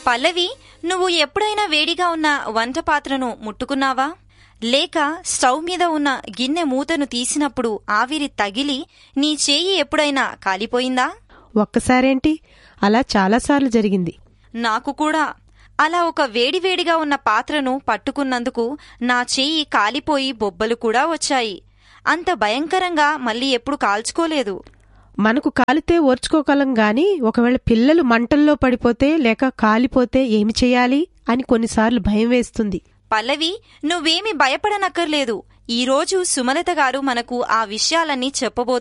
పల్లవి నువ్వు ఎప్పుడైనా వేడిగా ఉన్న వంట పాత్రను ముట్టుకున్నావా లేక స్టవ్ మీద ఉన్న గిన్నె మూతను తీసినప్పుడు ఆవిరి తగిలి నీ చేయి ఎప్పుడైనా కాలిపోయిందా ఒక్కసారేంటి అలా చాలాసార్లు జరిగింది నాకు కూడా అలా ఒక వేడివేడిగా ఉన్న పాత్రను పట్టుకున్నందుకు నా చెయ్యి కాలిపోయి బొబ్బలు కూడా వచ్చాయి అంత భయంకరంగా మళ్ళీ ఎప్పుడు కాల్చుకోలేదు మనకు కాలితే ఓర్చుకోగలం గాని ఒకవేళ పిల్లలు మంటల్లో పడిపోతే లేక కాలిపోతే ఏమి చేయాలి అని కొన్నిసార్లు భయం వేస్తుంది పల్లవి నువ్వేమి భయపడనక్కర్లేదు ఈరోజు సుమలత గారు మనకు ఆ విషయాలన్నీ చెప్పబో